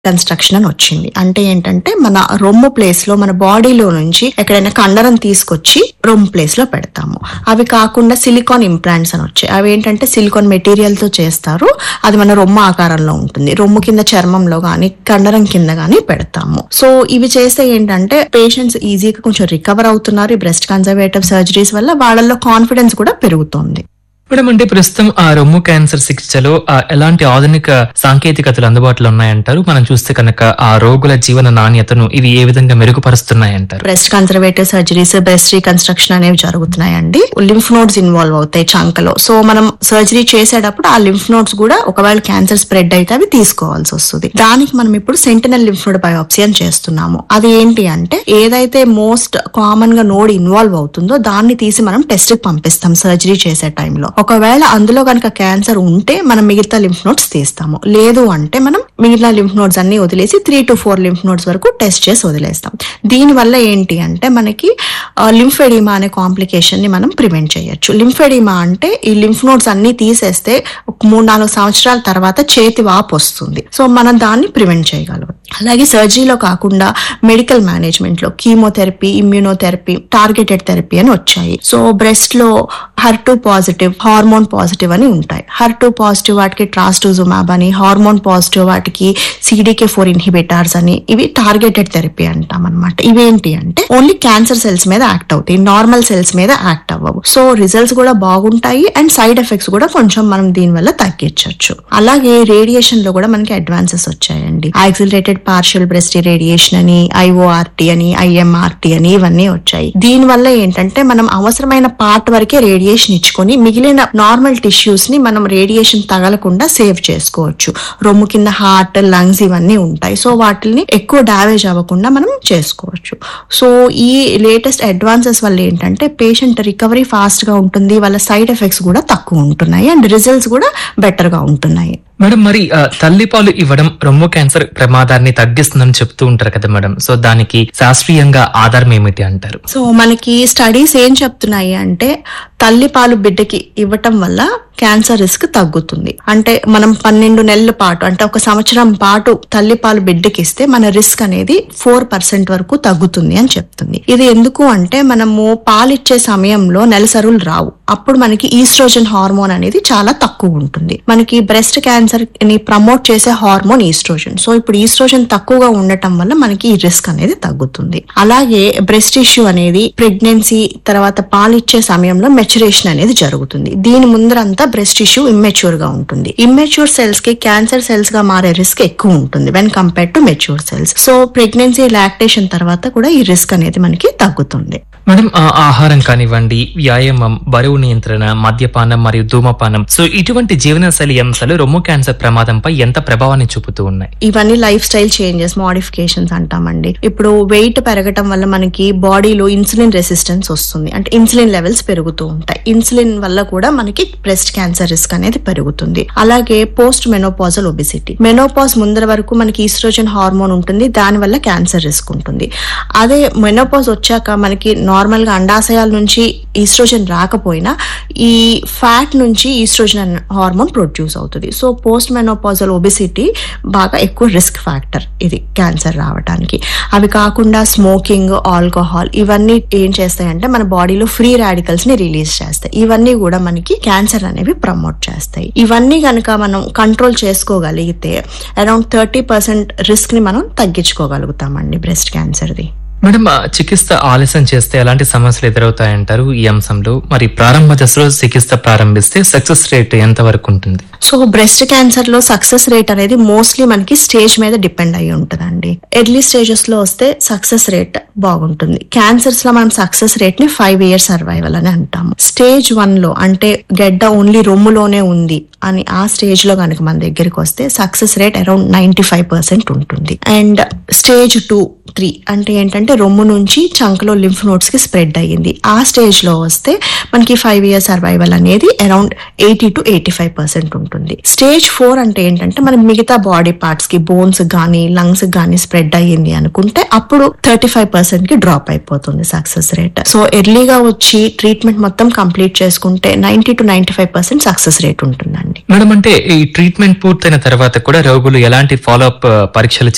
construction అని వచ్చింది అంటే ఏంటంటే మన రొమ్ము ప్లేస్ లో మన బాడీలో నుంచి ఎక్కడైనా కండరం తీసుకొచ్చి రొమ్ము ప్లేస్ లో పెడతాము అవి కాకుండా సిలికాన్ ఇంప్లాంట్స్ అని వచ్చాయి అవి ఏంటంటే సిలికాన్ మెటీరియల్ తో చేస్తారు అది మన రొమ్ము ఆకారంలో ఉంటుంది రొమ్ము కింద చర్మంలో గాని కండరం కింద గాని పెడతాము సో ఇవి చేస్తే ఏంటంటే పేషెంట్స్ ఈజీగా కొంచెం రికవర్ అవుతున్నారు ఈ బ్రెస్ట్ కన్జర్వేటివ్ సర్జరీస్ వల్ల వాళ్ళల్లో కాన్ఫిడెన్స్ కూడా పెరుగుతుంది మేడం అంటే ప్రస్తుతం ఆ రొమ్ము క్యాన్సర్ చికిత్సలో ఆ, ఎలాంటి ఆధునిక సాంకేతికతలు అందుబాటులో ఉన్నాయంటారు మనం చూస్తే కనుక ఆ రోగుల జీవన నాణ్యతను ఇవి ఏ విధంగా మెరుగుపరుస్తున్నాయంటారు breast conservative surgeries breast reconstruction అనేవి జరుగుతున్నాయండి లింఫ్ నోడ్స్ ఇన్వాల్వ్ అవుతాయి చంకలో సో మనం సర్జరీ చేసేటప్పుడు ఆ లింఫ్ నోడ్స్ కూడా ఒకవేళ క్యాన్సర్ స్ప్రెడ్ అయితే అవి తీసుకోవాల్సి వస్తుంది దానికి మనం ఇప్పుడు సెంటినల్ లింఫ్ నోడ్ బయోప్సీ అని చేస్తున్నాము అది ఏంటి అంటే ఏదైతే మోస్ట్ కామన్ గా నోడ్ ఇన్వాల్వ్ అవుతుందో దాన్ని తీసి మనం టెస్ట్ కి పంపిస్తాం సర్జరీ చేసే టైంలో ఒకవేళ అందులో కనుక క్యాన్సర్ ఉంటే మనం మిగతా లింఫ్ నోడ్స్ తీస్తాము లేదు అంటే మనం మిగతా లింఫ్ నోడ్స్ అన్ని వదిలేసి three to four lymph nodes వరకు టెస్ట్ చేసి వదిలేస్తాం దీని వల్ల ఏంటి అంటే మనకి లింఫెడిమా అనే కాంప్లికేషన్ ని మనం ప్రివెంట్ చేయొచ్చు లింఫెడిమా అంటే ఈ లింఫ్ నోడ్స్ అన్ని తీసేస్తే ఒక మూడు నాలుగు సంవత్సరాల తర్వాత చేతి వాపు వస్తుంది సో మనం దాన్ని ప్రివెంట్ చేయగలం అలాగే సర్జరీలో కాకుండా మెడికల్ మేనేజ్మెంట్ లో కీమోథెరపీ ఇమ్యూనోథెరపీ టార్గెటెడ్ థెరపీ అని వచ్చాయి సో బ్రెస్ట్ లో her two positive hormone positive అని ఉంటాయి హర్ టూ పాజిటివ్ వాటికి ట్రాస్టోజుమాబ్ అని హార్మోన్ పాజిటివ్ వాటికి సిడికే ఫోర్ ఇన్హిబిటార్స్ అని ఇవి టార్గెటెడ్ థెరపీ అంటాం అనమాట ఇవేంటి అంటే ఓన్లీ క్యాన్సర్ సెల్స్ మీద యాక్ట్ అవుతాయి నార్మల్ సెల్స్ మీద యాక్ట్ అవ్వవు సో రిజల్ట్స్ కూడా బాగుంటాయి అండ్ సైడ్ ఎఫెక్ట్స్ కూడా కొంచెం మనం దీని వల్ల తగ్గించవచ్చు అలాగే రేడియేషన్ లో కూడా మనకి అడ్వాన్సెస్ వచ్చాయండి యాక్సిలరేటెడ్ పార్షియల్ బ్రెస్ట్ రేడియేషన్ అని ఐఓఆర్టీ అని ఐఎంఆర్టీ అని ఇవన్నీ వచ్చాయి దీని వల్ల ఏంటంటే మనం అవసరమైన పార్ట్ వరకే రేడియేషన్ ఇచ్చుకొని మిగిలిన నార్మల్ టిష్యూస్ ని మనం రేడియేషన్ తగలకుండా సేవ్ చేసుకోవచ్చు రొమ్ము కింద హార్ట్ లంగ్స్ ఇవన్నీ ఉంటాయి సో వాటిని ఎక్కువ డ్యామేజ్ అవ్వకుండా మనం చేసుకోవచ్చు సో ఈ లేటెస్ట్ అడ్వాన్సెస్ వల్ల ఏంటంటే పేషెంట్ రికవరీ ఫాస్ట్ గా ఉంటుంది వాళ్ళ సైడ్ ఎఫెక్ట్స్ కూడా తక్కువ ఉంటున్నాయి అండ్ రిజల్ట్స్ కూడా బెటర్ గా ఉంటున్నాయి మేడం మరి ఆ, తల్లిపాలు ఇవ్వడం రొమ్ము క్యాన్సర్ ప్రమాదాన్ని తగ్గిస్తుందని చెప్తూ ఉంటారు కదా మేడం సో దానికి శాస్త్రీయంగా ఆధారం ఏమిటి అంటారు సో మనకి స్టడీస్ ఏం చెప్తున్నాయి అంటే తల్లిపాలు బిడ్డకి ఇవ్వటం వల్ల క్యాన్సర్ రిస్క్ తగ్గుతుంది అంటే మనం పన్నెండు నెలల పాటు అంటే ఒక సంవత్సరం పాటు తల్లిపాలు బిడ్డకి ఇస్తే మన రిస్క్ అనేది ఫోర్ పర్సెంట్ వరకు తగ్గుతుంది అని చెప్తుంది ఇది ఎందుకు అంటే మనము పాలిచ్చే సమయంలో నెలసరులు రావు అప్పుడు మనకి ఈస్ట్రోజన్ హార్మోన్ అనేది చాలా తక్కువ ఉంటుంది మనకి బ్రెస్ట్ క్యాన్సర్ ని ప్రమోట్ చేసే హార్మోన్ ఈస్ట్రోజన్ సో ఇప్పుడు ఈస్ట్రోజన్ తక్కువగా ఉండటం వల్ల మనకి ఈ రిస్క్ అనేది తగ్గుతుంది అలాగే బ్రెస్ట్ ఇష్యూ అనేది ప్రెగ్నెన్సీ తర్వాత పాలిచ్చే సమయంలో మెచురేషన్ అనేది జరుగుతుంది దీని ముందరంతా బ్రెస్ట్ ఇష్యూ ఇమ్మెచ్యూర్ గా ఉంటుంది ఇమ్మెచ్యూర్ సెల్స్ కి క్యాన్సర్ సెల్స్ గా మారే రిస్క్ ఎక్కువ ఉంటుంది when compare to mature cells so pregnancy lactation తర్వాత కూడా ఈ రిస్క్ అనేది మనకి తగ్గుతుంది మేడం ఆ ఆహారం కానివ్వండి వ్యాయామం బరువు నియంత్రణ మద్యపానం మరియు ధూమపానం సో ఇటువంటి జీవనశైలి అంశాలు రొమ్ము క్యాన్సర్ ప్రమాదంపై ఎంత ప్రభావాన్ని చూపుతూ ఉన్నాయి ఇవన్నీ లైఫ్ స్టైల్ చేంజెస్ మోడిఫికేషన్స్ అంటామండి ఇప్పుడు వెయిట్ పెరగటం వల్ల మనకి బాడీలో ఇన్సులిన్ రెసిస్టెన్స్ వస్తుంది అంటే ఇన్సులిన్ లెవెల్స్ పెరుగుతూ ఉంటాయి ఇన్సులిన్ వల్ల కూడా మనకి బ్రెస్ట్ క్యాన్సర్ రిస్క్ అనేది పెరుగుతుంది అలాగే పోస్ట్ మెనోపాజల్ ఒబిసిటీ మెనోపాజ్ ముందర వరకు మనకి ఈస్ట్రోజన్ హార్మోన్ ఉంటుంది దాని వల్ల క్యాన్సర్ రిస్క్ ఉంటుంది అదే మెనోపాజ్ వచ్చాక మనకి నార్మల్ గా అండాశయాల నుంచి ఈస్ట్రోజన్ రాకపోయినా ఈ ఫ్యాట్ నుంచి ఈస్ట్రోజన్ హార్మోన్ ప్రొడ్యూస్ అవుతుంది సో పోస్ట్ మెనోపాజల్ ఒబిసిటీ బాగా ఎక్కువ రిస్క్ ఫ్యాక్టర్ ఇది క్యాన్సర్ రావడానికి అవి కాకుండా స్మోకింగ్ ఆల్కహాల్ ఇవన్నీ ఏం చేస్తాయంటే మన బాడీలో ఫ్రీ రాడికల్స్ ని రిలీజ్ చేస్తాయి ఇవన్నీ కూడా మనకి క్యాన్సర్ అనేవి ప్రమోట్ చేస్తాయి ఇవన్నీ కనుక మనం కంట్రోల్ చేసుకోగలిగితే అరౌండ్ థర్టీ పర్సెంట్ రిస్క్ ని మనం తగ్గించుకోగలుగుతామండి బ్రెస్ట్ క్యాన్సర్ది మేడం ఆ చికిత్స ఆలస్యం చేస్తే ఎలాంటి సమస్యలు ఎదురవుతాయంటారు ఈ అంశంలో మరి ప్రారంభ దశలో చికిత్స ప్రారంభిస్తే సక్సెస్ రేట్ ఎంత వరకు ఉంటుంది సో బ్రెస్ట్ క్యాన్సర్ లో సక్సెస్ రేట్ అనేది మోస్ట్లీ మనకి స్టేజ్ మీద డిపెండ్ అయి ఉంటుందండి ఎర్లీ స్టేజెస్ లో వస్తే సక్సెస్ రేట్ బాగుంటుంది క్యాన్సర్స్ లో మనం సక్సెస్ రేట్ ని ఫైవ్ ఇయర్ సర్వైవల్ అని అంటాము స్టేజ్ వన్ లో అంటే గడ్డ ఓన్లీ రొమ్ములోనే ఉంది అని ఆ స్టేజ్ లో కనుక మన దగ్గరికి వస్తే success rate around ninety five percent ఉంటుంది అండ్ స్టేజ్ టూ త్రీ అంటే ఏంటంటే రొమ్ము నుంచి చంకలో లింఫ్ నోట్స్ కి స్ప్రెడ్ అయ్యింది ఆ స్టేజ్ లో వస్తే మనకి ఫైవ్ ఇయర్ సర్వైవల్ అనేది around eighty to eighty five percent ఉంటుంది స్టేజ్ ఫోర్ అంటే ఏంటంటే మన మిగతా బాడీ పార్ట్స్ కి బోన్స్ గానీ లంగ్స్ గానీ స్ప్రెడ్ అయ్యింది అనుకుంటే అప్పుడు థర్టీ ఫైవ్ పర్సెంట్ కి డ్రాప్ అయిపోతుంది సక్సెస్ రేట్ సో ఎర్లీగా వచ్చి ట్రీట్మెంట్ మొత్తం కంప్లీట్ చేసుకుంటే ninety to ninety five percent success rate ఉంటుందండి మేడం అంటే ఈ ట్రీట్మెంట్ పూర్తయిన తర్వాత కూడా రోగులు ఎలాంటి ఫాలో అప్ పరీక్షలు